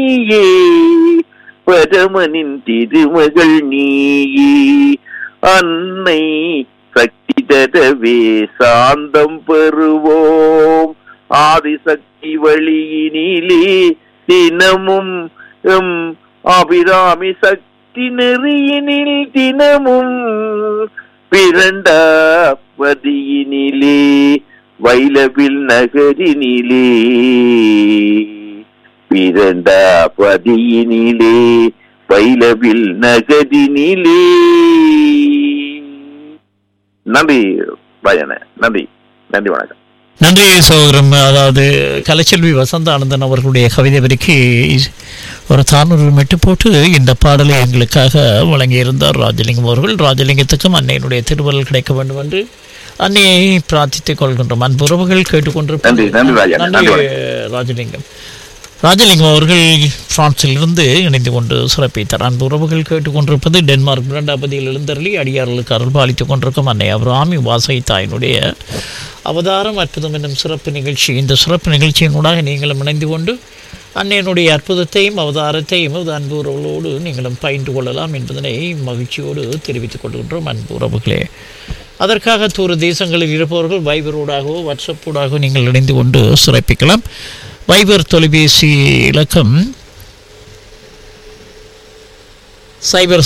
நீயே பரமனின் திருமகள் நீயே அன்னை சக்தி தரவே சாந்தம் பெறுவோம் ஆதிசக்தி வழியினிலே தினமும் எம் அபிராமி சக்தி நெறியினில் தினமும் பிறண்ட பதியினிலே வைலவில் நகரினிலே பிறண்ட பதியினிலே வைலவில் நகரினிலே நன்றி பஜன நன்றி நன்றி வணக்கம் நன்றி சகோதரம் அதாவது கலைச்செல்வி வசந்தானந்தன் அவர்களுடைய கவிதை வரிக்கு ஒரு தானூறு மெட்டு போட்டு இந்த பாடலை எங்களுக்காக வழங்கியிருந்தார் ராஜலிங்கம் அவர்கள் ராஜலிங்கத்துக்கும் அன்னையினுடைய திருவருள் கிடைக்க வேண்டும் என்று அன்னையை பிரார்த்தித்துக் கொள்கின்றோம் அன்பு உறவுகள் கேட்டுக்கொண்டிருப்போம் நன்றி, நன்றி ராஜா, நன்றி நன்றி. ராஜலிங்கம் ராஜலிங்கம் அவர்கள் பிரான்சிலிருந்து இணைந்து கொண்டு சிறப்பித்தார் அன்பு உறவுகள் கேட்டுக்கொண்டிருப்பது டென்மார்க் இரண்டாபதியில் எழுந்தருளி அடியார்களுக்கு அருள் பாலித்துக் கொண்டிருக்கும் அன்னை அபிராமி வாசை தாயினுடைய அவதாரம் அற்புதம் என்னும் சிறப்பு நிகழ்ச்சி இந்த சிறப்பு நிகழ்ச்சியின் ஊடாக நீங்களும் இணைந்து கொண்டு அன்னையனுடைய அற்புதத்தையும் அவதாரத்தையும் அது அன்பு உறவுகளோடு நீங்களும் பயின்று கொள்ளலாம் என்பதனை மகிழ்ச்சியோடு தெரிவித்துக் கொள்கின்றோம் அன்பு உறவுகளே அதற்காக தூர தேசங்களில் இருப்பவர்கள் வைபரோடாகவோ வாட்ஸ்அப்போடாகவோ நீங்கள் இணைந்து கொண்டு சிறப்பிக்கலாம் வைபர் தொலைபேசி இலக்கம் சைபர்